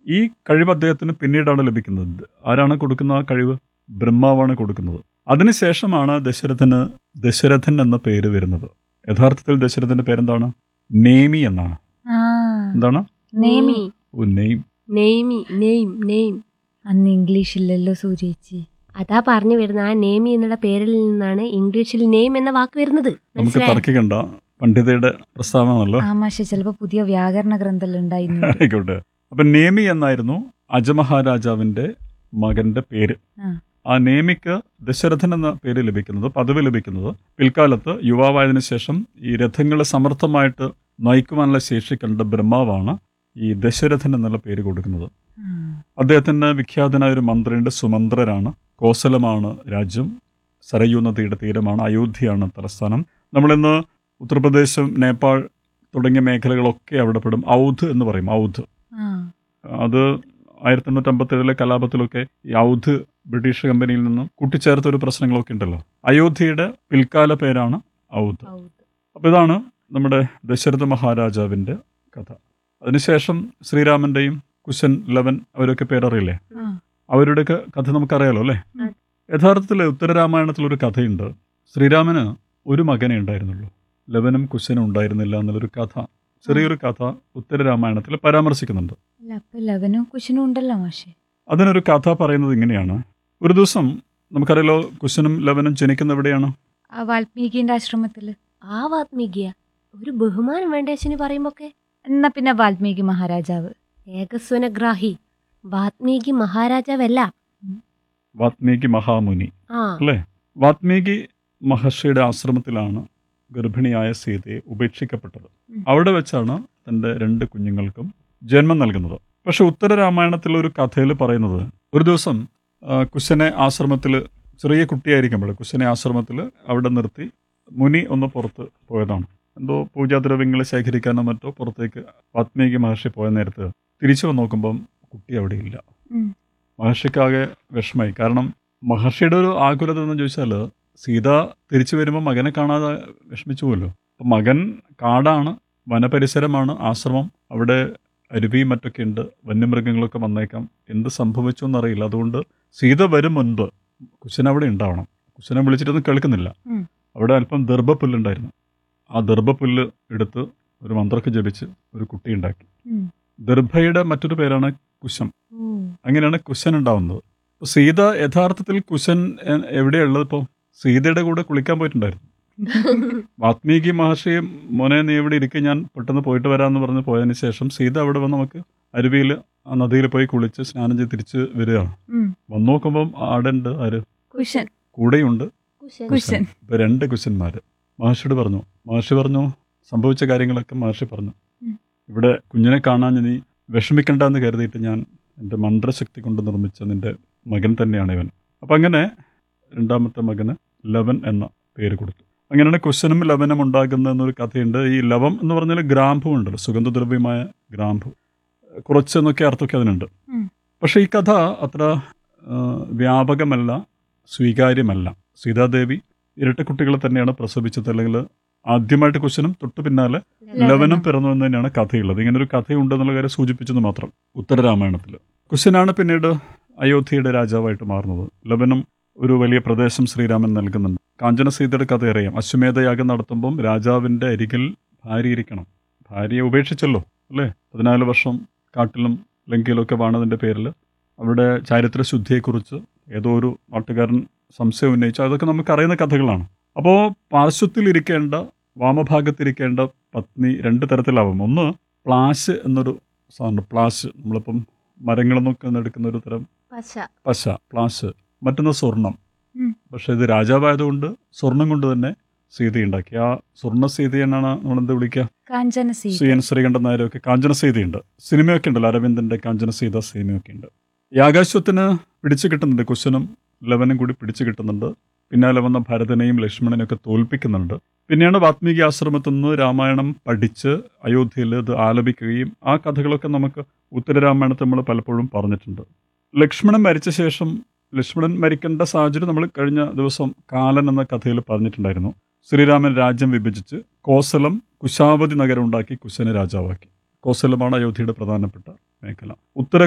ഈ കഴിവ് അദ്ദേഹത്തിന് പിന്നീടാണ് ലഭിക്കുന്നത് ആരാണ് കൊടുക്കുന്ന ആ കഴിവ് ബ്രഹ്മാവാണ് കൊടുക്കുന്നത് അതിനുശേഷമാണ് ദശരഥന് ദശരഥൻ എന്ന പേര് വരുന്നത് യഥാർത്ഥത്തിൽ ദശരഥന്റെ പേരെന്താണ് നേമി എന്നാണ് ആ എന്താണ് നേമി ഓ നെയ്ം നെയ്മി നെയ്ം നെയ്ം അന്ന് ഇംഗ്ലീഷ് ഇല്ലല്ലോ സൂര്യേച്ചി അതാ പറഞ്ഞു വരുന്നത് ആ നേമി എന്നുള്ള പേരിൽ നിന്നാണ് ഇംഗ്ലീഷിൽ നെയ്ം എന്ന വാക്ക് വരുന്നത് നമുക്ക് മനസ്സിലായോ? തർക്കിക്കണ്ട പണ്ഡിതയുടെ പ്രസ്താവനയാണല്ലോ ആ മാഷെ ചിലപ്പോ പുതിയ വ്യാകരണ ഗ്രന്ഥം ഉണ്ടായിരുന്നു ആയിക്കോട്ടെ അപ്പൊ നേമി എന്നായിരുന്നു അജമഹാരാജാവിന്റെ മകന്റെ പേര് ആ. ആ നേമിക്ക് ദശരഥൻ എന്ന പേര് ലഭിക്കുന്നത് പദവി ലഭിക്കുന്നത് പിൽക്കാലത്ത് യുവാവായതിനു ശേഷം ഈ രഥങ്ങളെ സമർത്ഥമായിട്ട് നയിക്കുവാനുള്ള ശേഷി കണ്ട ബ്രഹ്മാവാണ് ഈ ദശരഥൻ എന്നുള്ള പേര് കൊടുക്കുന്നത് ആ. അദ്ദേഹത്തിന് വിഖ്യാതനായ ഒരു മന്ത്രിയുടെ സുമന്ത്രരാണ് കോസലമാണ് രാജ്യം സരയൂ നദിയുടെ തീരമാണ് അയോധ്യയാണ് തലസ്ഥാനം നമ്മളിന്ന് ഉത്തർപ്രദേശും നേപ്പാൾ തുടങ്ങിയ മേഖലകളൊക്കെ അവിടെ പെടും ഔധ് എന്ന് പറയും ഔധ് ആ. അത് ആയിരത്തി എണ്ണൂറ്റി അമ്പത്തേഴിലെ കലാപത്തിലൊക്കെ ഈ ഔധ് ബ്രിട്ടീഷ് കമ്പനിയിൽ നിന്നും കൂട്ടിച്ചേർത്ത ഒരു പ്രശ്നങ്ങളൊക്കെ ഉണ്ടല്ലോ അയോധ്യയുടെ പിൽക്കാല പേരാണ് ഔധ് ഹൗദ്. അപ്പോൾ ഇതാണ് നമ്മുടെ ദശരഥ മഹാരാജാവിൻ്റെ കഥ അതിനുശേഷം ശ്രീരാമൻ്റെയും കുശൻ ലവൻ അവരൊക്കെ പേരറിയില്ലേ ആ. അവരുടെയൊക്കെ കഥ നമുക്കറിയാലോ അല്ലേ ഉം. യഥാർത്ഥത്തിൽ ഉത്തരരാമായണത്തിലൊരു കഥയുണ്ട് ശ്രീരാമന് ഒരു മകനെ ഉണ്ടായിരുന്നുള്ളൂ ലവനും കുശനും ഉണ്ടായിരുന്നില്ല എന്നുള്ളൊരു കഥ ചെറിയൊരു കഥ ഉത്തരരാമായണത്തിൽ പരാമർശിക്കുന്നുണ്ട് അല്ല അപ്പൊ ലവനും കുശനും ഉണ്ടല്ലോ മാഷെ അതിനൊരു കഥ പറയുന്നത് ഇങ്ങനെയാണ് ഒരു ദിവസം നമുക്കറിയാലോ കുശനും ലവനും ജനിക്കുന്ന എവിടെയാണ് ആ വാൽമീകിന്റെ ആശ്രമത്തില് ആ വാത്മീകിയ ഒരു ബഹുമാനം വേണ്ട അച്ഛന് പറയുമ്പോക്കെ എന്നാ പിന്നെ വാൽമീകി മഹാരാജാവ് ഏകസ്വനഗ്രാഹി വാത്മീകി മഹാരാജാവല്ല വാത്മീകി മഹാമുനി ആ അല്ലേ വാത്മീകി മഹർഷിയുടെ ആശ്രമത്തിലാണ് ഗർഭിണിയായ സീതയെ ഉപേക്ഷിക്കപ്പെട്ടത് ഉം. അവിടെ വെച്ചാണ് തൻ്റെ രണ്ട് കുഞ്ഞുങ്ങൾക്കും ജന്മം നൽകുന്നത് പക്ഷെ ഉത്തര രാമായണത്തിലെ ഒരു കഥയിൽ പറയുന്നത് ഒരു ദിവസം ആ, കുശനെ ആശ്രമത്തിൽ ചെറിയ കുട്ടിയായിരിക്കുമ്പോൾ കുശനെ ആശ്രമത്തിൽ അവിടെ നിർത്തി മുനി ഒന്ന് പുറത്ത് പോയതാണ് എന്തോ പൂജാദ്രവ്യങ്ങൾ ശേഖരിക്കാനോ മറ്റോ പുറത്തേക്ക് വാത്മീകി മഹർഷി പോയ നേരത്ത് തിരിച്ചു വന്ന് നോക്കുമ്പം കുട്ടി അവിടെ ഇല്ല ഉം. മഹർഷിക്കാകെ വിഷമായി കാരണം മഹർഷിയുടെ ഒരു ആകുലത എന്ന് ചോദിച്ചാൽ സീത തിരിച്ചു വരുമ്പോൾ മകനെ കാണാതെ വിഷമിച്ചു പോലോ അപ്പം മകൻ കാടാണ് വനപരിസരമാണ് ആശ്രമം അവിടെ അരുവിയും മറ്റൊക്കെ ഉണ്ട് വന്യമൃഗങ്ങളൊക്കെ വന്നേക്കാം എന്ത് സംഭവിച്ചു എന്നറിയില്ല അതുകൊണ്ട് സീത വരും മുൻപ് കുശൻ അവിടെ ഉണ്ടാവണം കുശനെ വിളിച്ചിട്ടൊന്നും കേൾക്കുന്നില്ല ഉം. അവിടെ അല്പം ദർഭപ്പുല്ലുണ്ടായിരുന്നു ആ ദർഭപ്പുല്ല് എടുത്ത് ഒരു മന്ത്രമൊക്കെ ജപിച്ച് ഒരു കുട്ടി ഉണ്ടാക്കി ഉം. ദർഭയുടെ മറ്റൊരു പേരാണ് കുശം ഓ അങ്ങനെയാണ് കുശൻ ഉണ്ടാവുന്നത് അപ്പോൾ സീത യഥാർത്ഥത്തിൽ കുശൻ എ- എവിടെയുള്ളത് ഇപ്പോൾ സീതയുടെ കൂടെ കുളിക്കാൻ പോയിട്ടുണ്ടായിരുന്നു വാത്മീകി മഹർഷിയും മോനെ നീ ഇവിടെ ഇരിക്കും ഞാൻ പെട്ടെന്ന് പോയിട്ട് വരാമെന്ന് പറഞ്ഞ് പോയതിന് ശേഷം സീത അവിടെ വന്ന് നമുക്ക് അരുവിയിൽ ആ നദിയിൽ പോയി കുളിച്ച് സ്നാനം ചെയ്ത് തിരിച്ച് വരികയാണ് ഉം. വന്നു നോക്കുമ്പം ആടെ ഉണ്ട് ആര് കുശൻ കൂടെയുണ്ട് കുശൻ. കുശൻ ഇപ്പൊ രണ്ട് കുശന്മാര് മഹർഷിയോട് പറഞ്ഞു മഹർഷി പറഞ്ഞു സംഭവിച്ച കാര്യങ്ങളൊക്കെ മഹർഷി പറഞ്ഞു ഉം. ഇവിടെ കുഞ്ഞിനെ കാണാൻ നീ വിഷമിക്കണ്ടെന്ന് കരുതിയിട്ട് ഞാൻ എൻ്റെ മന്ത്രശക്തി കൊണ്ട് നിർമ്മിച്ച നിന്റെ മകൻ തന്നെയാണ് ഇവൻ അപ്പം അങ്ങനെ രണ്ടാമത്തെ മകന് ലവൻ എന്ന പേര് കൊടുത്തു അങ്ങനെയാണ് കുശനും ലവനും ഉണ്ടാകുന്ന എന്നൊരു കഥയുണ്ട് ഈ ലവം എന്ന് പറഞ്ഞാൽ ഗ്രാമ്പു ഉണ്ടല്ലോ സുഗന്ധദ്രവ്യമായ ഗ്രാമ്പു കുറച്ചെന്നൊക്കെ അർത്ഥമൊക്കെ അതിനുണ്ട് ഉം. പക്ഷേ ഈ കഥ അത്ര ആ, വ്യാപകമല്ല സ്വീകാര്യമല്ല സീതാദേവി ഇരട്ട കുട്ടികളെ തന്നെയാണ് പ്രസവിച്ചത് അല്ലെങ്കിൽ ആദ്യമായിട്ട് കുശനും തൊട്ടു പിന്നാലെ ലവനും പിറന്നു എന്ന് തന്നെയാണ് കഥയുള്ളത് ഇങ്ങനെ ഒരു കഥയുണ്ട് എന്നുള്ള കാര്യം സൂചിപ്പിച്ചെന്ന് മാത്രം ഉത്തരരാമായണത്തിൽ കുശനാണ് പിന്നീട് അയോധ്യയുടെ രാജാവായിട്ട് മാറുന്നത് ലവനും ഒരു വലിയ പ്രദേശം ശ്രീരാമൻ നൽകുന്നുണ്ട് കാഞ്ചന സീതയുടെ കഥ അറിയാം അശ്വമേധയാഗം നടത്തുമ്പം രാജാവിൻ്റെ അരികിൽ ഭാര്യ ഇരിക്കണം ഭാര്യയെ ഉപേക്ഷിച്ചല്ലോ അല്ലേ പതിനാല് വർഷം കാട്ടിലും ലങ്കയിലൊക്കെ വാണതിൻ്റെ പേരിൽ അവിടെ ചാരിത്ര ശുദ്ധിയെക്കുറിച്ച് ഏതോ ഒരു നാട്ടുകാരൻ സംശയം ഉന്നയിച്ചു അതൊക്കെ നമുക്ക് അറിയുന്ന കഥകളാണ് അപ്പോൾ പാർശ്വത്തിലിരിക്കേണ്ട വാമഭാഗത്തിരിക്കേണ്ട പത്നി രണ്ട് തരത്തിലാവും ഒന്ന് പ്ലാശ് എന്നൊരു സാധനം പ്ലാശ് നമ്മളിപ്പം മരങ്ങളിൽ നിന്നൊക്കെ എടുക്കുന്ന ഒരു തരം പശ പശ പ്ലാശ് മറ്റൊന്ന് സ്വർണം ഉം. പക്ഷെ ഇത് രാജാവായതുകൊണ്ട് സ്വർണം കൊണ്ട് തന്നെ സീതയുണ്ടാക്കി ആ സ്വർണ്ണ സീതയെന്നാണ് നമ്മളെന്ത് വിളിക്കുക കാഞ്ചന സി സീത എൻ ശ്രീകണ്ഠൻ നായരൊക്കെ കാഞ്ചന സീതയുണ്ട് സിനിമയൊക്കെ ഉണ്ടല്ലോ അരവിന്ദന്റെ കാഞ്ചന സീത സിനിമയൊക്കെ ഉണ്ട് ഈ ആകാശത്തിന് പിടിച്ചു കിട്ടുന്നുണ്ട് കുശനും ലവനും കൂടി പിടിച്ചു കിട്ടുന്നുണ്ട് പിന്നാലെ വന്ന ഭരതനെയും ലക്ഷ്മണനെയും ഒക്കെ തോൽപ്പിക്കുന്നുണ്ട് പിന്നെയാണ് വാത്മീകി ആശ്രമത്തിൽ നിന്ന് രാമായണം പഠിച്ച് അയോധ്യയിൽ ഇത് ആലപിക്കുകയും ആ കഥകളൊക്കെ നമുക്ക് ഉത്തരരാമായണത്തിൽ നമ്മൾ പലപ്പോഴും പറഞ്ഞിട്ടുണ്ട് ലക്ഷ്മണൻ മരിച്ച ശേഷം ലക്ഷ്മണൻ മരിക്കേണ്ട സാഹചര്യം നമ്മൾ കഴിഞ്ഞ ദിവസം കാലൻ എന്ന കഥയിൽ പറഞ്ഞിട്ടുണ്ടായിരുന്നു ശ്രീരാമൻ രാജ്യം വിഭജിച്ച് കോസലം കുശാവതി നഗരം ഉണ്ടാക്കി കുശനെ രാജാവാക്കി കോസലമാണ് അയോധ്യയുടെ പ്രധാനപ്പെട്ട മേഖല ഉത്തര